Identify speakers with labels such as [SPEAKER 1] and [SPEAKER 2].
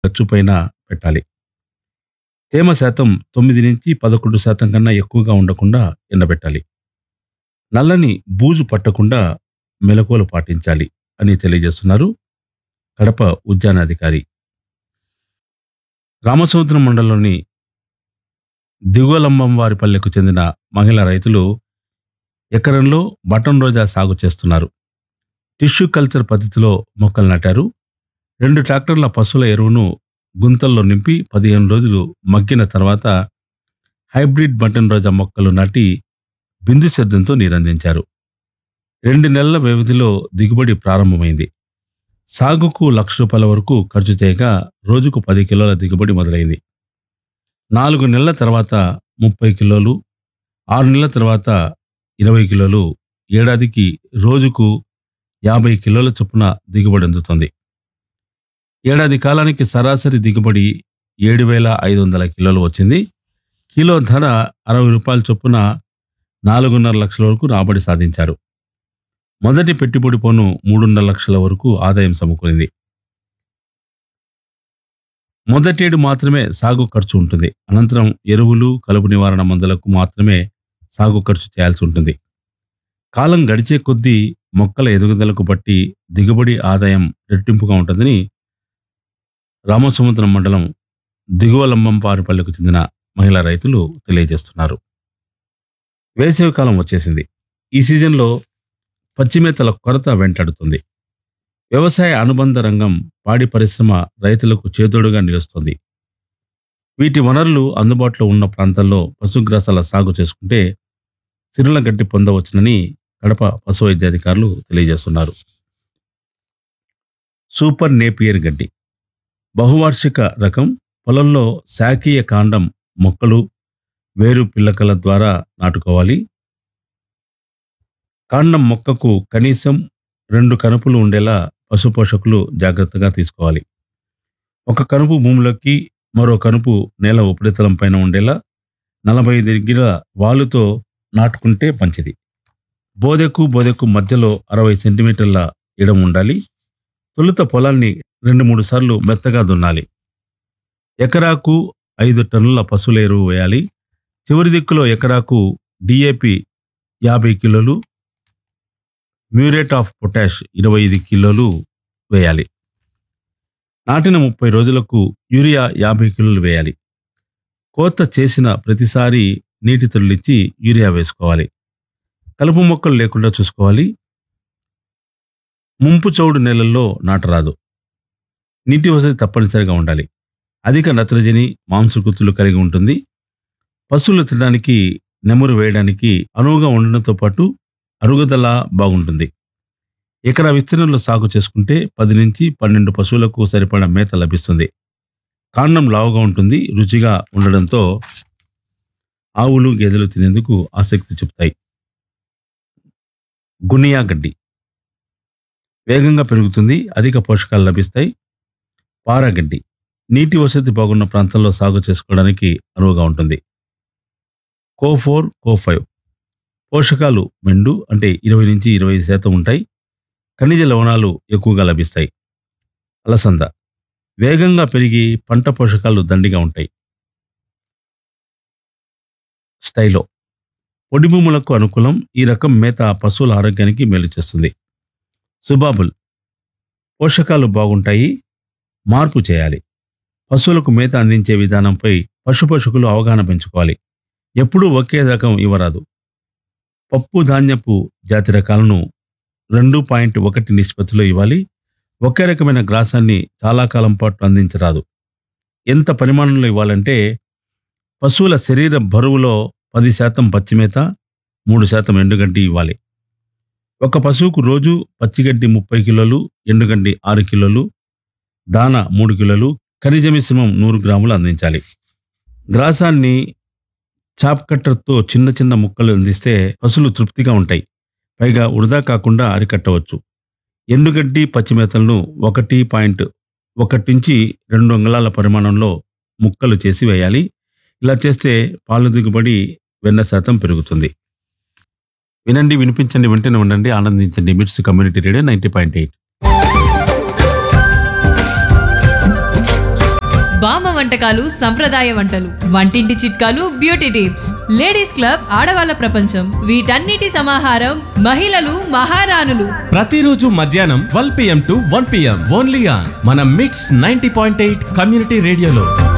[SPEAKER 1] ఖర్చుపైన పెట్టాలి తేమ శాతం తొమ్మిది నుంచి పదకొండు శాతం కన్నా ఎక్కువగా ఉండకుండా ఎండబెట్టాలి నల్లని బూజు పట్టకుండా మెలకువలు పాటించాలి అని తెలియజేస్తున్నారు కడప ఉద్యానాధికారి రామసముద్రం మండలంలోని దిగువలంబం వారిపల్లెకు చెందిన మహిళా రైతులు ఎకరంలో బటన్ రోజా సాగు చేస్తున్నారు టిష్యూ కల్చర్ పద్ధతిలో మొక్కలు నాటారు రెండు ట్రాక్టర్ల పశువుల ఎరువును గుంతల్లో నింపి పదిహేను రోజులు మగ్గిన తర్వాత హైబ్రిడ్ బటన్ రోజా మొక్కలు నాటి బిందు సేద్యంతో నీరందించారు రెండు నెలల వ్యవధిలో దిగుబడి ప్రారంభమైంది సాగుకు లక్ష రూపాయల వరకు ఖర్చు చేయగా రోజుకు పది కిలోల దిగుబడి మొదలైంది నాలుగు నెలల తర్వాత ముప్పై కిలోలు ఆరు నెలల తర్వాత ఇరవై కిలోలు ఏడాదికి రోజుకు యాభై కిలోల చొప్పున దిగుబడి అందుతుంది ఏడాది కాలానికి సరాసరి దిగుబడి ఏడు వేల ఐదు వందల కిలోలు వచ్చింది కిలో ధర అరవై రూపాయల చొప్పున నాలుగున్నర లక్షల వరకు రాబడి సాధించారు మొదటి పెట్టుబడి పన్ను మూడున్నర లక్షల వరకు ఆదాయం సమకూరింది మొదటేడు మాత్రమే సాగు ఖర్చు ఉంటుంది అనంతరం ఎరువులు కలుపు నివారణ మందులకు మాత్రమే సాగు ఖర్చు చేయాల్సి ఉంటుంది కాలం గడిచే కొద్దీ మొక్కల ఎదుగుదలకు బట్టి దిగుబడి ఆదాయం రెట్టింపుగా ఉంటుందని రామసముద్రం మండలం దిగువ లంబంపారిపల్లెకు చెందిన మహిళా రైతులు తెలియజేస్తున్నారు వేసవి కాలం వచ్చేసింది ఈ సీజన్లో పచ్చిమేతల కొరత వెంటాడుతుంది వ్యవసాయ అనుబంధ రంగం పాడి పరిశ్రమ రైతులకు చేదోడుగా నిలుస్తుంది వీటి వనరులు అందుబాటులో ఉన్న ప్రాంతాల్లో పశుగ్రాసాల సాగు చేసుకుంటే సిరుల గడ్డి పొందవచ్చునని కడప పశు వైద్యాధికారులు తెలియజేస్తున్నారు సూపర్ నేపియర్ గడ్డి బహువార్షిక రకం పొలంలో శాఖీయ కాండం మొక్కలు వేరు పిల్లకల ద్వారా నాటుకోవాలి కాండం మొక్కకు కనీసం రెండు కనుపులు ఉండేలా పశు పోషకులు జాగ్రత్తగా తీసుకోవాలి ఒక కనుపు భూమిలోకి మరో కనుపు నేల ఉపరితలం పైన ఉండేలా నలభై దగ్గర వాలుతో నాటుకుంటే మంచిది బోదెకు బోదెకు మధ్యలో అరవై సెంటీమీటర్ల ఇడం ఉండాలి తొలుత పొలాన్ని రెండు మూడు సార్లు మెత్తగా దున్నాలి ఎకరాకు ఐదు టన్నుల పశువుల ఎరువు వేయాలి చివరి దిక్కులో ఎకరాకు డిఏపి యాభై కిలోలు మ్యూరేట్ ఆఫ్ పొటాష్ ఇరవై ఐదు కిలోలు వేయాలి నాటిన ముప్పై రోజులకు యూరియా యాభై కిలోలు వేయాలి కోత చేసిన ప్రతిసారి నీటి తొలిచ్చి యూరియా వేసుకోవాలి కలుపు మొక్కలు లేకుండా చూసుకోవాలి ముంపు చౌడు నేలల్లో నాటరాదు నీటి వసతి తప్పనిసరిగా ఉండాలి అధిక నత్రజని మాంసకృతులు కలిగి ఉంటుంది పశువులు తినడానికి నెమరు వేయడానికి అనువుగా ఉండడంతో పాటు అరుగుదల బాగుంటుంది ఎకరా విస్తీర్ణంలో సాగు చేసుకుంటే పది నుంచి పన్నెండు పశువులకు సరిపడా మేత లభిస్తుంది కాండం లావుగా ఉంటుంది రుచిగా ఉండడంతో ఆవులు గేదెలు తినేందుకు ఆసక్తి చూపుతాయి గునియా గడ్డి వేగంగా పెరుగుతుంది అధిక పోషకాలు లభిస్తాయి పారగడ్డి నీటి వసతి బాగున్న ప్రాంతంలో సాగు చేసుకోవడానికి అనువుగా ఉంటుంది కో ఫోర్ కో ఫైవ్ పోషకాలు మెండు అంటే ఇరవై నుంచి ఇరవై ఐదు శాతం ఉంటాయి ఖనిజ లవణాలు ఎక్కువగా లభిస్తాయి అలసంద వేగంగా పెరిగి పంట పోషకాలు దండిగా ఉంటాయి స్టైలో పొడి భూములకు అనుకూలం ఈ రకం మేత పశువుల ఆరోగ్యానికి మేలు చేస్తుంది సుబాబుల్ పోషకాలు బాగుంటాయి మార్పు చేయాలి పశువులకు మేత అందించే విధానంపై పశు పోషకులు అవగాహన పెంచుకోవాలి ఎప్పుడూ ఒకే రకం ఇవ్వరాదు పప్పు ధాన్యపు జాతి రకాలను రెండు పాయింట్ ఒకటి నిష్పత్తిలో ఇవ్వాలి ఒకే రకమైన గ్రాసాన్ని చాలా కాలం పాటు అందించరాదు ఎంత పరిమాణంలో ఇవ్వాలంటే పశువుల శరీర బరువులో పది శాతం పచ్చిమేత మూడు శాతం ఎండుగడ్డి ఇవ్వాలి ఒక పశువుకు రోజు పచ్చిగడ్డి ముప్పై కిలోలు ఎండుగడ్డి ఆరు కిలోలు దాన మూడు కిలోలు ఖనిజ మిశ్రమం నూరు గ్రాములు అందించాలి గ్రాసాన్ని చాప్ కట్టర్తో చిన్న చిన్న ముక్కలు అందిస్తే పశువులు తృప్తిగా ఉంటాయి పైగా వృధా కాకుండా అరికట్టవచ్చు ఎండుగడ్డి పచ్చిమేతలను ఒకటి పాయింట్ ఒకటి నుంచి రెండు అంగుళాల పరిమాణంలో ముక్కలు చేసి వేయాలి ఇలా చేస్తే పాలు దిగుబడి వెన్న శాతం పెరుగుతుంది వినండి వినిపించండి వెంటనే ఉండండి ఆనందించండి MITS community radio ninety point eight
[SPEAKER 2] బామ్మ వంటకాలు సంప్రదాయ వంటలు వంటింటి చిట్కాలు బ్యూటీ టిప్స్ లేడీస్ క్లబ్ ఆడవాళ్ళ ప్రపంచం వీటన్నిటి సమాహారం మహిళలు మహారాణులు
[SPEAKER 3] ప్రతిరోజు మధ్యాహ్నం twelve PM to one PM only on మన MITS ninety point eight community రేడియోలో